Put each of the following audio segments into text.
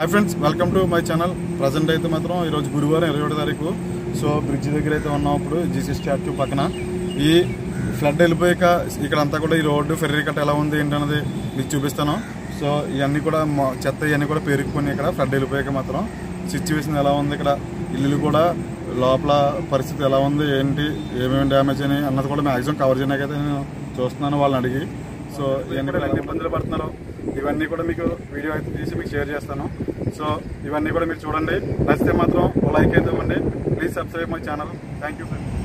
Hi friends welcome to my channel present అయితే మాత్రం ఈరోజు గురువారం ఇరవై ఒకటో తారీఖు సో బ్రిడ్జ్ దగ్గర అయితే ఉన్నాం ఇప్పుడు జీసీ స్టాచ్యూ పక్కన ఈ ఫ్లడ్ వెళ్ళిపోయాక ఇక్కడ అంతా కూడా ఈ రోడ్డు ఫెర్రీ కట్ట ఎలా ఉంది ఏంటన్నది మీకు చూపిస్తాను సో ఇవన్నీ కూడా మొ- చెత్త ఇవన్నీ కూడా పెరిగిపోయి ఇక్కడ ఫ్లడ్ వెళ్ళిపోయాక మాత్రం సిచ్యువేషన్ ఎలా ఉంది ఇక్కడ ఇల్లులు కూడా లోపల పరిస్థితి ఎలా ఉంది ఏంటి ఏమేమి డ్యామేజ్ అని అన్నది కూడా మ్యాక్సిమం కవర్ చేయడానికి అయితే నేను చూస్తున్నాను వాళ్ళని అడిగి సో ఇవన్నీ కూడా ఎన్ని ఇబ్బందులు పడుతున్నారు ఇవన్నీ కూడా మీకు వీడియో అయితే తీసి మీకు షేర్ చేస్తాను సో ఇవన్నీ కూడా మీరు చూడండి నచ్చితే మాత్రం ఓ లైక్ అయితే ఇవ్వండి please subscribe my channel thank you friend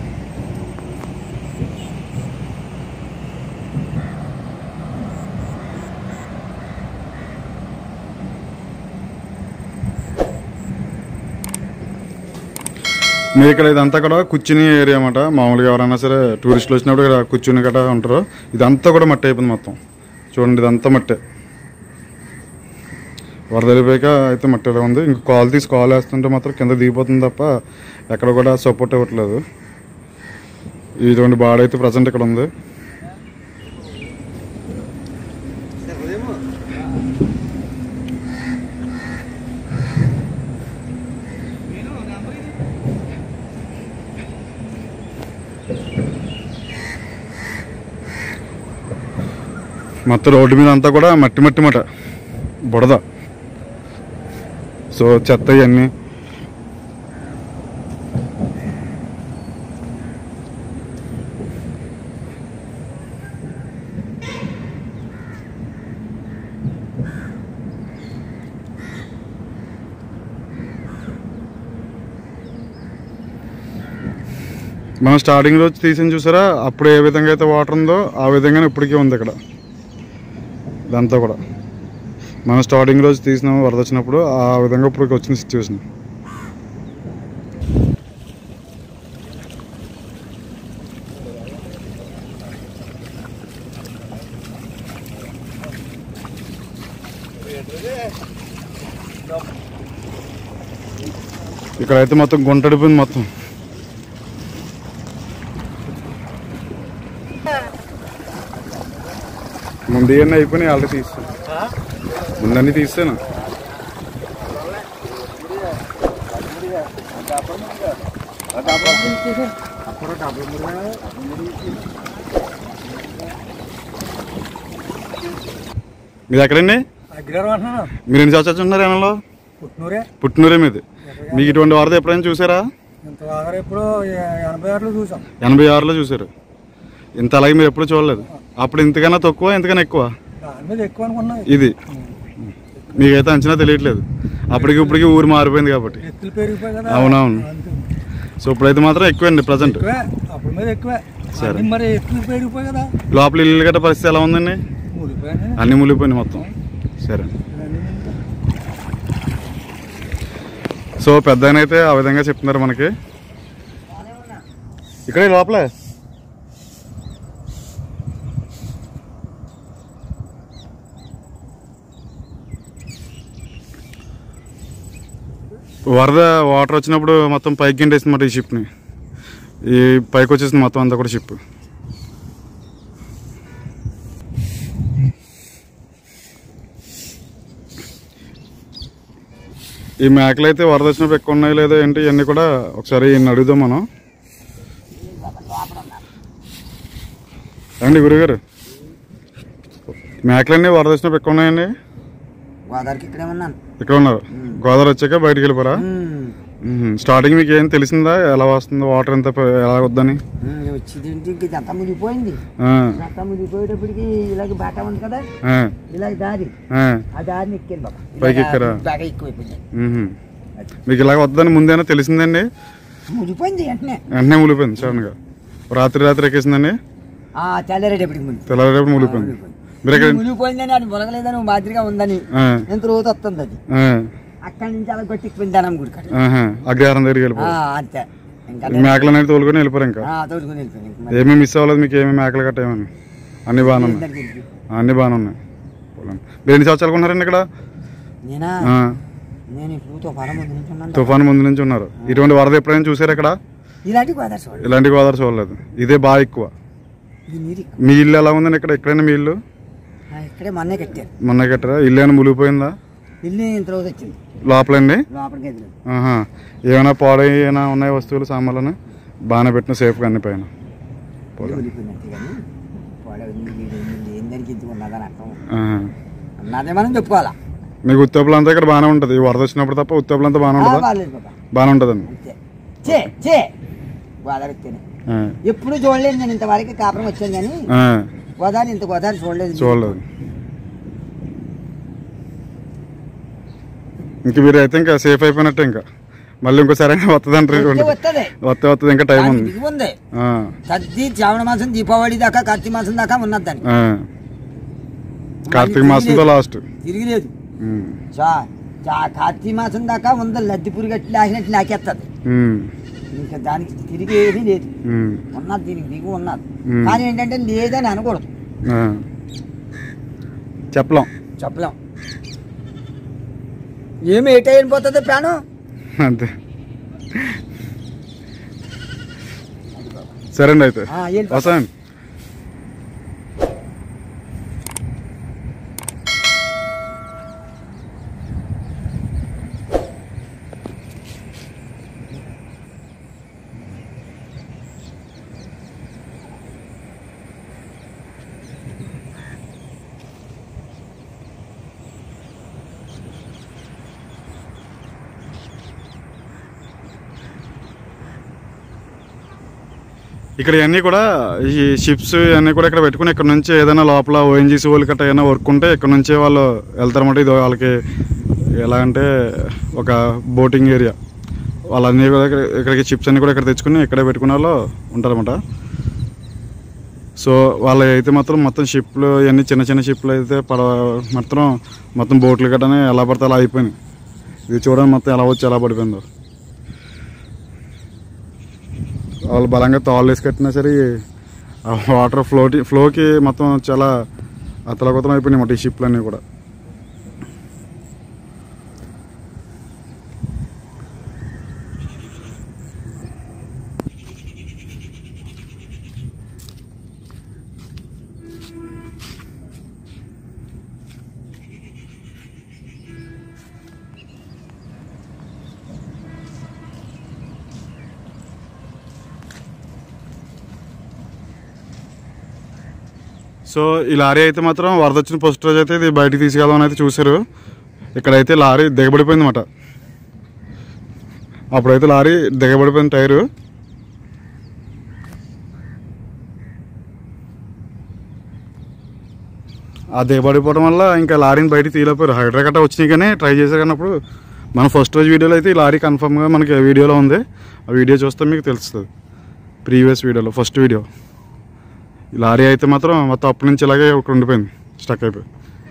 మీరు ఇక్కడ ఇదంతా కూడా కూర్చుని ఏరియా అన్నమాట మామూలుగా ఎవరైనా సరే టూరిస్టులు వచ్చినప్పుడు ఇక్కడ కూర్చుని గట్రా ఉంటారు ఇదంతా కూడా మట్టి అయిపోయింది మొత్తం చూడండి ఇదంతా మట్టే వరద వెళ్ళిపోయాక అయితే మట్టి ఇలా ఉంది ఇంక కాల్ తీసి కాల్ వేస్తుంటే మాత్రం కింద దిగిపోతుంది తప్ప ఎక్కడ కూడా సపోర్ట్ ఇవ్వట్లేదు ఇటువంటి బాడైతే ప్రజెంట్ ఇక్కడ ఉంది మొత్తం రోడ్డు మీద అంతా కూడా మట్టి మట్టి మట బుడద సో చెత్త ఇవన్నీ మనం స్టార్టింగ్ రోజు తీసిన చూసారా అప్పుడు ఏ విధంగా అయితే వాటర్ ఉందో ఆ విధంగానే ఇప్పటికీ ఉంది ఇక్కడ ఇదంతా కూడా మనం స్టార్టింగ్ రోజు తీసిన వరద వచ్చినప్పుడు ఆ విధంగా ఇప్పుడు వచ్చిన సిచ్యువేషన్ ఇక్కడైతే మొత్తం గుంటడిపోయింది మొత్తం ముందు ఇవన్నీ అయిపోయినాయి ఆల్రెడీ తీస్తాను ముందన్నీ తీస్తాను మీరు ఎక్కడండి అగ్రహారం అంటున్నాను మీరు ఎన్ని సంవత్సరాలు ఉన్నారు ఏమన్నా పుట్టినూరే పుట్టినూరే మీది మీకు ఇటువంటి వరద ఎప్పుడైనా చూసారా ఇంత ఆఖరి ఎప్పుడు ఎనభై ఆరులో చూసాం ఎనభై ఆరులో చూసారు ఇంత అలాగే మీరు ఎప్పుడు చూడలేదు అప్పుడు ఇంతకన్నా తక్కువ ఇంతకన్నా ఎక్కువ దాని మీద ఎక్కువ అనుకున్నాం ఇది మీకైతే అంచనా తెలియట్లేదు అప్పటికి ఇప్పటికి ఊరు మారిపోయింది కాబట్టి ఎత్తులు పెరిగిపోయి కదా అవునవును. అందుకే. సో ఇప్పుడైతే మాత్రం ఎక్కువండి ప్రజెంట్ ఎక్కువే అప్పుడు మీద ఎక్కువే సరే. అన్ని మరి ఎత్తులు పెరిగిపోయి కదా లోపల ఇల్లు గట్ట పరిస్థితి ఎలా ఉందండి ఊరిపోయాను అన్ని మునిగిపోయినాయి మొత్తం సరే సో పెద్ద ఆయన అయితే ఆ విధంగా చెప్తున్నారు మనకి ఇక్కడే లోపలే వరద వాటర్ వచ్చినప్పుడు మొత్తం పైకి గిండేసింది మాట ఈ షిప్ని ఈ పైకి వచ్చేసింది మొత్తం అంతా కూడా షిప్ ఈ మేకలు అయితే వరద వచ్చినప్పుడు ఎక్కువ ఉన్నాయి లేదో ఏంటి ఇవన్నీ కూడా ఒకసారి ఈయన్ని అడుగుదాం మనం రండి గురుగారు మేకలన్నీ వరద వచ్చినప్పుడు ఎక్కువ ఉన్నాయండి గోదావరికి ఇక్కడే ఉన్నాను ఇక్కడ ఉన్నారు గోదావరి వచ్చాక బయటికి వెళ్ళిపోరా మ్మ్. స్టార్టింగ్ మీకు ఏం తెలిసిందా ఎలా వస్తుందో వాటర్ ఎంత ప- ఎలా వద్దని వచ్చింది ఇంక ఇదంతా మునిగిపోయింది ఆ, ఇదంతా మునిగిపోయేటప్పటికి ఇలాగ బాట ఉంది కదా ఆ, ఇలాగ దారి ఆ. ఆ దారిని ఎక్కాను బాబా పైకి ఎక్కారా? బాగా ఎక్కువైపోయింది మ్మ్. మీకు ఇలాగ వద్దని ముందేనా తెలిసిందండి మునిగిపోయింది వెంటనే వెంటనే ములిపోయింది సడన్గా రాత్రి రాత్రి ఎక్కేసిందండి ఆ తెల్లారేటప్పటికి మునిగి తెల్లరేపు ములిపోయింది మీరు ఎక్కడ మునిగిపోయిందని అది మునగలేదని మాదిరిగా ఉందని ఆ, ఎంత రోజు వస్తుంది అది ఆ, అక్కడి నుంచి అలా కొట్టిపోయింది దానం గుడి కాడ ఆహా. అగ్రహారం దగ్గరికి ఆ, వెళ్ళిపోయి అంతే ఇంకా మేకలు అనేది తోలుకొని వెళ్ళిపోరు ఇంకా ఆ, తోడుకుని వెళ్ళిపోయింది ఇంక మరి ఏమేమి మిస్ అవ్వలేదు మీకు ఏమేమి మేకలు గట్ట ఏమని అన్ని బాగానే ఉన్నాయి దగ్గరికి వెళ్ళి. అన్ని బాగానే ఉన్నాయి పోలండి. మీరు ఎన్ని సంవత్సరాలు ఉన్నారండి ఇక్కడ నేనా ఆ, నేను ఇప్పుడు తుఫాను ముందు నుంచి ఉన్నాను తుఫాను ముందు నుంచి ఉన్నారు ఇటువంటి వరద ఎప్పుడైనా చూసారు ఇక్కడ ఇలాంటి గోదావరి చూడండి ఇలాంటి గోదావరి చూడలేదు ఇదే బాగా ఎక్కువ ఇది నీరు మీ ఇల్లు ఎలా ఉందండి ఇక్కడ ఎక్కడైనా మీ ఇల్లు ఆ, ఇక్కడే మొన్నే కట్టారు మొన్న కట్టరా ఇల్లు ఏమైనా మునిగిపోయిందా ఇల్లు ఇంత రోజు వచ్చింది లోపలండి లోపలికి ఎదురు ఆహా ఏమైనా పాడైనా ఉన్నాయి వస్తువులు సామాన్లను బాగానే పెట్టిన సేఫ్గా అన్ని పైన పోలే. వెళ్ళిపోయినట్టు కానీ పోలే ఏం దానికి ఇంత ఉన్నదని అర్థం ఆహా. ఉన్నదే మనం చెప్పుకోవాలా మీకు ఉత్తేపులు అంతా ఇక్కడ బాగానే ఉంటుంది ఈ వరద వచ్చినప్పుడు తప్ప ఉత్తేపులు అంతా బాగానే ఆ, ఉంటుందా బాగాలేదు బాబా బాగానే ఉంటుందండి అంతే చే చే గోదావరి ఎత్తేనే ఆ, ఎప్పుడు చూడలేదు నేను ఇంతవరకు కాపురం వచ్చాను కానీ ఆ, గోదావరి ఇంత గోదావరి చూడలేదు చూడలేదు ఇంక మీరు అయితే ఇంకా సేఫ్ అయిపోయినట్టే ఇంకా మళ్ళీ ఇంకోసారి అయినా వస్తుంది అంటారు వస్తే వస్తుంది వస్తే వస్తుంది ఇంకా టైం దానికి ఉంది దిగి ఉంది ఆ, తద్ది శ్రావణ మాసం దీపావళి దాకా కార్తీక మాసం దాకా ఉన్నది దానికి ఆ. కార్తీక మాసంతో లాస్ట్ తిరిగిలేదు చా చా కార్తీక మాసం దాకా ఉంది లద్ది పురుగు అట్లా లాగినట్టు లాకేస్తుంది ఇంకా దానికి తిరిగి ఏమీ లేదు ఉన్నది దీనికి దిగు ఉన్నది మ్మ్. కానీ ఏంటంటే లేదని అనకూడదు చెప్పలేం చెప్పలేం ఏమి ఏట వెళ్ళిపోతుంది ప్రాణం అంతే సరే అండి అయితే ఆ, వెళ్ళిపో. వస్తానండి ఇక్కడ ఇవన్నీ కూడా ఈ షిప్స్ ఇవన్నీ కూడా ఇక్కడ పెట్టుకుని ఇక్కడ నుంచి ఏదైనా లోపల ఓఎన్జీసీ వాళ్ళు గట్రా ఏదైనా వర్క్ ఉంటే ఇక్కడ నుంచే వాళ్ళు వెళ్తారన్నమాట ఇది వాళ్ళకి ఎలా అంటే ఒక బోటింగ్ ఏరియా వాళ్ళన్నీ కూడా ఇక్కడ ఇక్కడికి చిప్స్ అన్ని కూడా ఇక్కడ తెచ్చుకుని ఇక్కడే పెట్టుకునే వాళ్ళు ఉంటారన్నమాట సో వాళ్ళు అయితే మాత్రం మొత్తం షిప్లు ఇవన్నీ చిన్న చిన్న షిప్లు అయితే పడ మొత్తం మొత్తం బోట్లు గట్రానే ఎలా పడితే అలా అయిపోయినాయి ఇది చూడండి మొత్తం ఎలా వచ్చి ఎలా పడిపోయిందో వాళ్ళు బలంగా తాళ్ళు వేసి కట్టినా సరే ఆ వాటర్ ఫ్లోటి ఫ్లోకి మొత్తం చాలా అతలకుతలం అయిపోయినాయి అన్నమాట ఈ షిప్లు అన్నీ కూడా సో ఈ లారీ అయితే మాత్రం వరద వచ్చిన ఫస్ట్ రోజు అయితే ఇది బయటికి తీసుకెళ్దామని అయితే చూశారు ఇక్కడైతే లారీ దిగబడిపోయింది అనమాట అప్పుడైతే లారీ దిగబడిపోయింది టైరు ఆ దిగబడిపోవడం వల్ల ఇంకా లారీని బయటికి తీయలేకపోయారు హైడ్రా గట్రా వచ్చినాయి కానీ ట్రై చేశారు కానీ అప్పుడు మన ఫస్ట్ రోజు వీడియోలో అయితే ఈ లారీ కన్ఫర్మ్గా మనకి వీడియోలో ఉంది ఆ వీడియో చూస్తే మీకు తెలుస్తుంది ప్రీవియస్ వీడియోలో ఫస్ట్ వీడియో ఈ లారీ అయితే మాత్రం మొత్తం అప్పటి నుంచి ఇలాగే ఒకటి ఉండిపోయింది స్టక్ అయిపోయి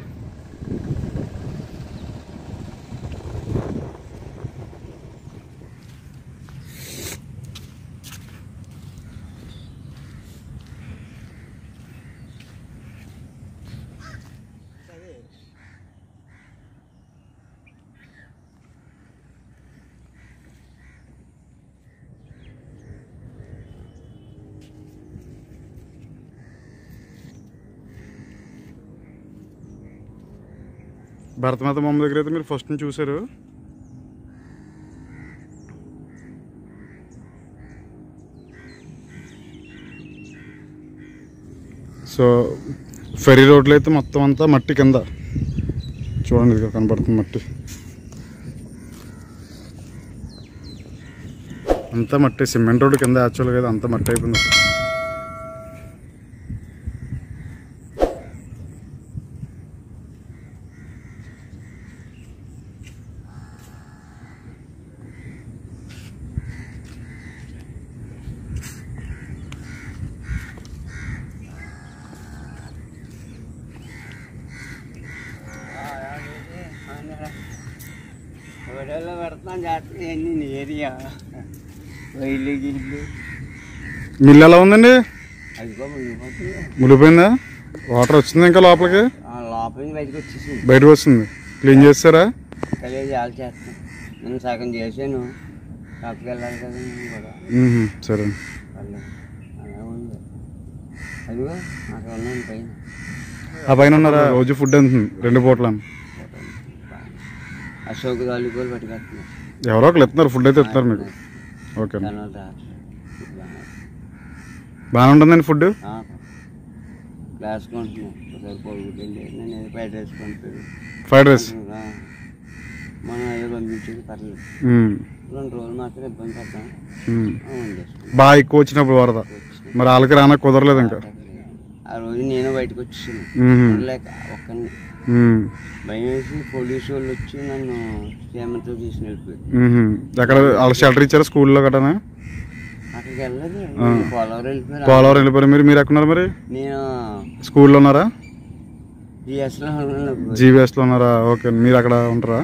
భరతమాత బొమ్మ దగ్గర అయితే మీరు ఫస్ట్ నుంచి చూసారు సో ఫెరీ రోడ్లో అయితే మొత్తం అంతా మట్టి కింద చూడండి ఇదిగో కనబడుతుంది మట్టి అంతా మట్టి సిమెంట్ రోడ్ కింద యాక్చువల్గా అయితే అంతా మట్టి అయిపోయింది అసలు. గొడవలో పెడతాం జాగ్రత్త అన్ని ఏరియా ఇల్లు గిల్లు మిల్లు ఎలా ఉందండి అదిగో మునిగిపోతుంది ములిపోయిందా వాటర్ వచ్చింది ఇంకా లోపలికి ఆ లోపల నుంచి బయటకు వచ్చేసింది బయటకు వస్తుంది క్లీన్ చేస్తారా కలిసి ఆలు చేస్తాం నేను సగం చేశాను లోపలికి వెళ్ళాలి కదా నేను కూడా మ్మ్. సరే పర్లేదు. అలా ఉంది అదిగో అక్కడ ఉన్నాను పైన ఆ పైన ఉన్నారా రోజు ఫుడ్ అంతుంది రెండు పూట్ల అశోక్ తాలూకోలు పట్టుకొస్తున్నారు ఎవరో ఒకరు ఇస్తున్నారు ఫుడ్ అయితే ఇస్తున్నారు మీకు ఓకే అండి జనాలు రా బాగానే ఉంటుందండి ఫుడ్ క్లాస్ కొంటున్నాం ఒకసారి పొడుగుతుంది నేను ఏదో ఫ్రైడ్ రైస్ పంపాడు ఫ్రైడ్ రైస్ ఆ, మనం ఏదో పంపించేది పర్లేదు మ్మ్. రెండు రోజులు మాత్రం ఇబ్బంది పడతాం మ్మ్. వండేసుకుంటాం బాగా ఎక్కువ వచ్చినప్పుడు వరద మరి వాళ్ళకి రానా కుదరలేదు ఇంకా ఆ రోజు నేను బయటకు వచ్చేసాను మ్మ్. లేక ఒక్కడిని మ్మ్. భయం వేసి పోలీసు వాళ్ళు వచ్చి నన్ను క్షేమంతో తీసుకుని వెళ్ళిపోయారు మ్మ్. ఎక్కడ వాళ్ళ షెల్టర్ ఇచ్చారా స్కూల్లో గట్రానా అక్కడికి వెళ్ళలేదు నేను పోలవరం వెళ్ళిపోయాను పోలవరం వెళ్ళిపోయారు మీరు మీరు ఎక్కడున్నారు మరి నేను స్కూల్లో ఉన్నారా జిఎస్లో ఉన్నాను జీవీఎస్లో ఉన్నారా ఓకే మీరు అక్కడ ఉంటారా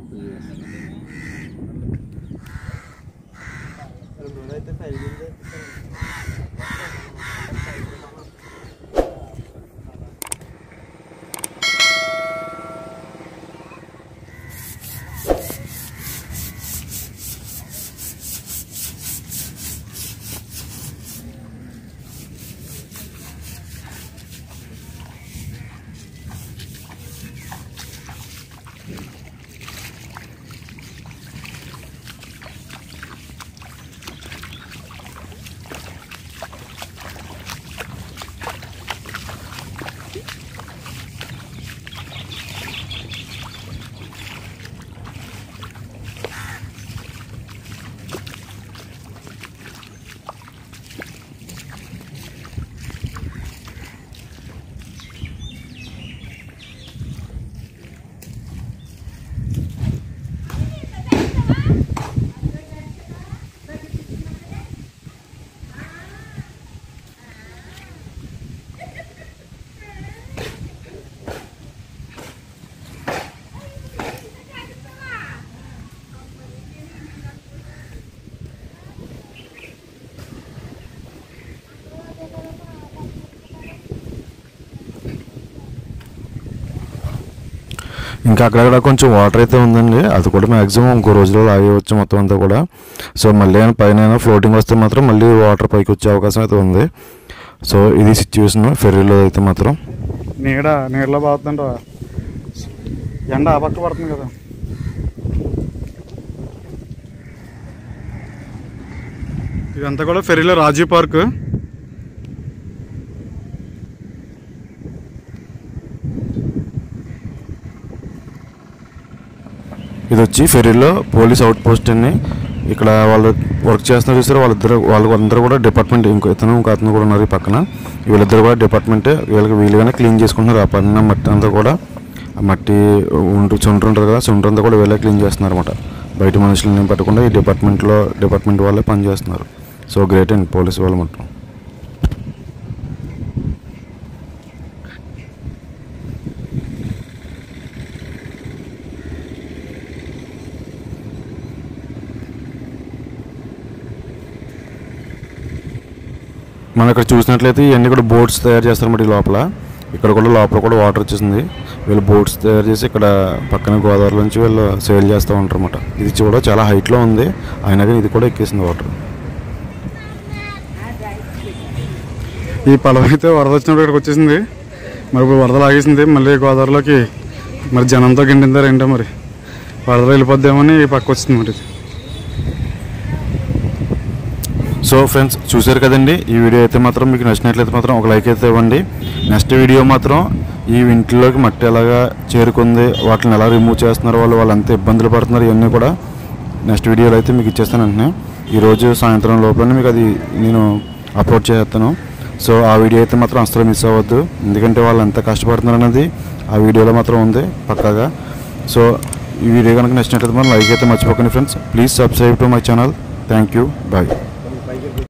ఇంకా అక్కడక్కడ కొంచెం వాటర్ అయితే ఉందండి అది కూడా మ్యాక్సిమం ఇంకో రోజులో ఆగేయవచ్చు మొత్తం అంతా కూడా సో మళ్ళీ అయినా పైన అయినా ఫ్లోటింగ్ వస్తే మాత్రం మళ్ళీ వాటర్ పైకి వచ్చే అవకాశం అయితే ఉంది సో ఇది సిచ్యువేషన్ ఫెర్రీలో అయితే మాత్రం నీడ నీడలో బాగుతుందంట ఎండ ఆ పక్క పడుతుంది కదా ఇదంతా కూడా ఫెరీలో రాజీవ్ పార్క్ ఇది వచ్చి ఫెర్రీలో పోలీస్ అవుట్ పోస్ట్ అని ఇక్కడ వాళ్ళు వర్క్ చేస్తున్నారు చూసారు వాళ్ళిద్దరు వాళ్ళు అందరూ కూడా డిపార్ట్మెంట్ ఇంకో ఇతను ఇంకో అతను కూడా ఉన్నారు ఈ పక్కన వీళ్ళిద్దరు కూడా డిపార్ట్మెంట్ వీళ్ళకి వీలుగానే క్లీన్ చేసుకుంటున్నారు ఆ పైన మట్టి అంతా కూడా ఆ మట్టి ఉంటు చుండ్రు ఉంటుంది కదా చుండ్రు అంతా కూడా వీళ్ళే క్లీన్ చేస్తున్నారు అనమాట బయట మనుషులని పెట్టకుండా ఈ డిపార్ట్మెంట్లో డిపార్ట్మెంట్ వాళ్ళే పనిచేస్తున్నారు సో గ్రేట్ అండి పోలీస్ వాళ్ళు మొత్తం మనం ఇక్కడ చూసినట్లయితే ఇవన్నీ కూడా బోట్స్ తయారు చేస్తారన్నమాట ఈ లోపల ఇక్కడ కూడా లోపల కూడా వాటర్ వచ్చేసింది వీళ్ళు బోట్స్ తయారు చేసి ఇక్కడ పక్కన గోదావరి నుంచి వీళ్ళు సేల్ చేస్తూ ఉంటారు అనమాట ఇది కూడా చాలా హైట్లో ఉంది అయినా కానీ ఇది కూడా ఎక్కేసింది వాటర్ ఈ పొలం అయితే వరద వచ్చినప్పుడు ఇక్కడికి వచ్చేసింది మరి ఇప్పుడు వరద లాగేసింది మళ్ళీ గోదావరిలోకి మరి జనంతో గిండిందారు ఏంటో మరి వరదలో వెళ్ళిపోద్దామని ఈ పక్క వచ్చింది మరి ఇది. సో ఫ్రెండ్స్ చూశారు కదండి ఈ వీడియో అయితే మాత్రం మీకు నచ్చినట్లయితే మాత్రం ఒక లైక్ అయితే ఇవ్వండి నెక్స్ట్ వీడియో మాత్రం ఈ ఇంట్లోకి మట్టి ఎలాగా చేరుకుంది వాటిని ఎలా రిమూవ్ చేస్తున్నారు వాళ్ళు వాళ్ళు ఎంత ఇబ్బందులు పడుతున్నారు ఇవన్నీ కూడా నెక్స్ట్ వీడియోలో అయితే మీకు ఇచ్చేస్తాను వెంటనే ఈరోజు సాయంత్రం లోపలనే మీకు అది నేను అప్లోడ్ చేస్తాను సో ఆ వీడియో అయితే మాత్రం అసలు మిస్ అవ్వద్దు ఎందుకంటే వాళ్ళు ఎంత కష్టపడుతున్నారు అనేది ఆ వీడియోలో మాత్రం ఉంది పక్కాగా సో ఈ వీడియో కనుక నచ్చినట్లయితే మనం లైక్ అయితే మర్చిపోకండి friends please subscribe to my channel thank you bye